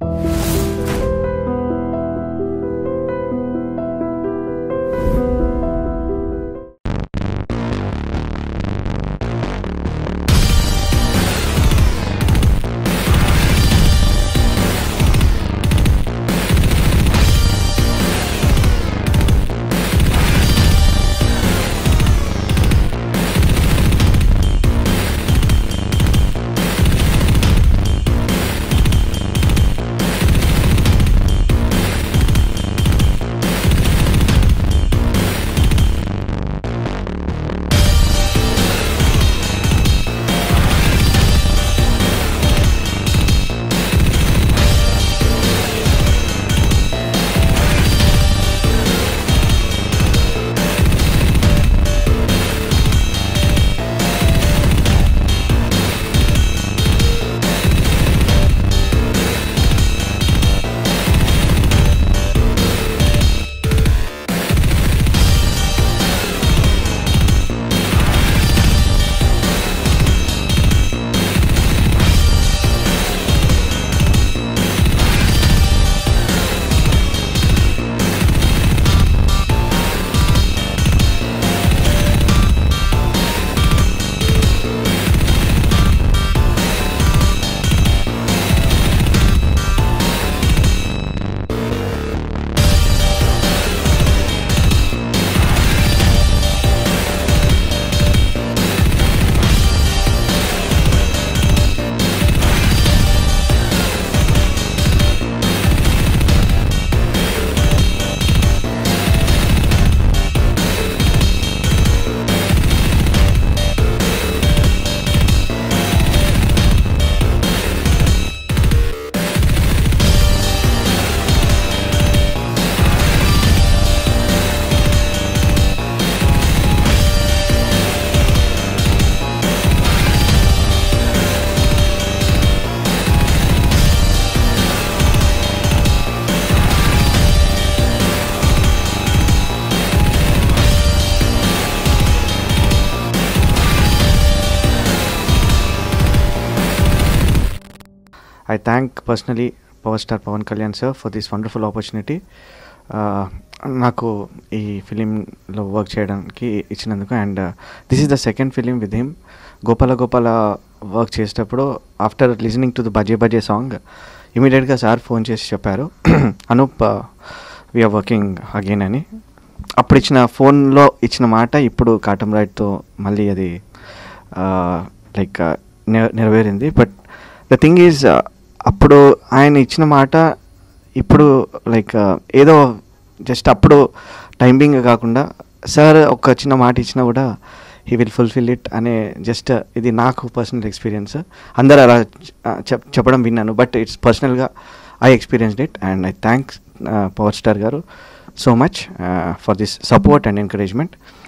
I thank personally Power Star Pawan Kalyan sir for this wonderful opportunity. Uh, నాకు ఈ ఫిలింలో వర్క్ చేయడానికి ఇచ్చినందుకు and this is the second film with him Gopala Gopala work చేసేటప్పుడు after listening to the Baje Baje song ఇమీడియట్గా sir phone చేసి చెప్పారు అనూప్ వీఆర్ వర్కింగ్ అగైన్ అని అప్పుడు ఇచ్చిన ఫోన్లో ఇచ్చిన మాట ఇప్పుడు కాటం రైట్తో మళ్ళీ అది లైక్ నెరవేరింది బట్ ద థింగ్ ఈజ్ అప్పుడు ఆయన ఇచ్చిన మాట ఇప్పుడు లైక్ ఏదో జస్ట్ అప్పుడు టైమింగ్ కాకుండా సార్ ఒక చిన్న మాట ఇచ్చినా కూడా హీ విల్ ఫుల్ఫిల్ ఇట్ అనే జస్ట్ ఇది నాకు పర్సనల్ ఎక్స్పీరియన్స్ అందరు అలా చెప్ చెప్పడం విన్నాను బట్ ఇట్స్ పర్సనల్గా I experienced it and I thanks power star గారు so much for this support and encouragement